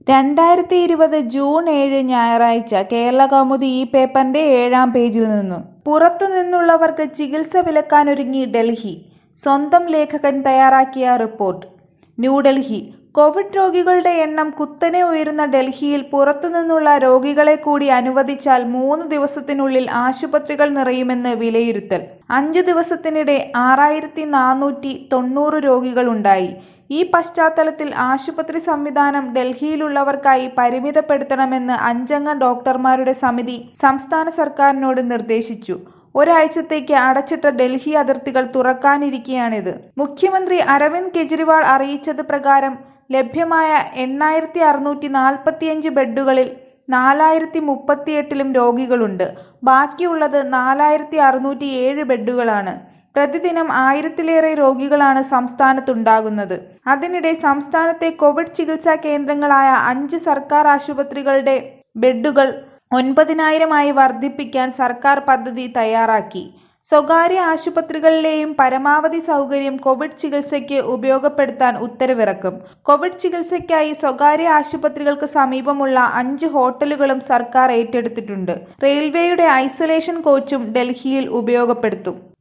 രണ്ടായിരത്തി ഇരുപത് ജൂൺ ഏഴ് ഞായറാഴ്ച കേരളകൗമുദി ഈ പേപ്പറിന്റെ ഏഴാം പേജിൽ നിന്ന് പുറത്തു നിന്നുള്ളവർക്ക് ചികിത്സ വിലക്കാനൊരുങ്ങി ഡൽഹി സ്വന്തം ലേഖകൻ തയ്യാറാക്കിയ റിപ്പോർട്ട് ന്യൂഡൽഹി കോവിഡ് രോഗികളുടെ എണ്ണം കുത്തനെ ഉയരുന്ന ഡൽഹിയിൽ പുറത്തുനിന്നുള്ള രോഗികളെ കൂടി അനുവദിച്ചാൽ മൂന്ന് ദിവസത്തിനുള്ളിൽ ആശുപത്രികൾ നിറയുമെന്ന് വിലയിരുത്തൽ അഞ്ചു ദിവസത്തിനിടെ ആറായിരത്തി നാനൂറ്റി തൊണ്ണൂറ് രോഗികളുണ്ടായി ഈ പശ്ചാത്തലത്തിൽ ആശുപത്രി സംവിധാനം ഡൽഹിയിലുള്ളവർക്കായി പരിമിതപ്പെടുത്തണമെന്ന് അഞ്ചംഗ ഡോക്ടർമാരുടെ സമിതി സംസ്ഥാന സർക്കാരിനോട് നിർദ്ദേശിച്ചു ഒരാഴ്ചത്തേക്ക് അടച്ചിട്ട ഡൽഹി അതിർത്തികൾ തുറക്കാനിരിക്കെയാണിത് മുഖ്യമന്ത്രി അരവിന്ദ് കെജ്രിവാൾ അറിയിച്ചത് പ്രകാരം ലഭ്യമായ എണ്ണായിരത്തി അറുന്നൂറ്റി നാൽപ്പത്തിയഞ്ച് ബെഡുകളിൽ നാലായിരത്തി മുപ്പത്തിയെട്ടിലും രോഗികളുണ്ട് ബാക്കിയുള്ളത് നാലായിരത്തി അറുന്നൂറ്റി ഏഴ് ബെഡുകളാണ് പ്രതിദിനം ആയിരത്തിലേറെ രോഗികളാണ് സംസ്ഥാനത്തുണ്ടാകുന്നത് അതിനിടെ സംസ്ഥാനത്തെ കോവിഡ് ചികിത്സാ കേന്ദ്രങ്ങളായ അഞ്ച് സർക്കാർ ആശുപത്രികളുടെ ബെഡുകൾ ഒൻപതിനായിരമായി വർദ്ധിപ്പിക്കാൻ സർക്കാർ പദ്ധതി തയ്യാറാക്കി സ്വകാര്യ ആശുപത്രികളിലെയും പരമാവധി സൗകര്യം കോവിഡ് ചികിത്സയ്ക്ക് ഉപയോഗപ്പെടുത്താൻ ഉത്തരവിറക്കും കോവിഡ് ചികിത്സയ്ക്കായി സ്വകാര്യ ആശുപത്രികൾക്ക് സമീപമുള്ള അഞ്ച് ഹോട്ടലുകളും സർക്കാർ ഏറ്റെടുത്തിട്ടുണ്ട് റെയിൽവേയുടെ ഐസൊലേഷൻ കോച്ചും ഡൽഹിയിൽ ഉപയോഗപ്പെടുത്തും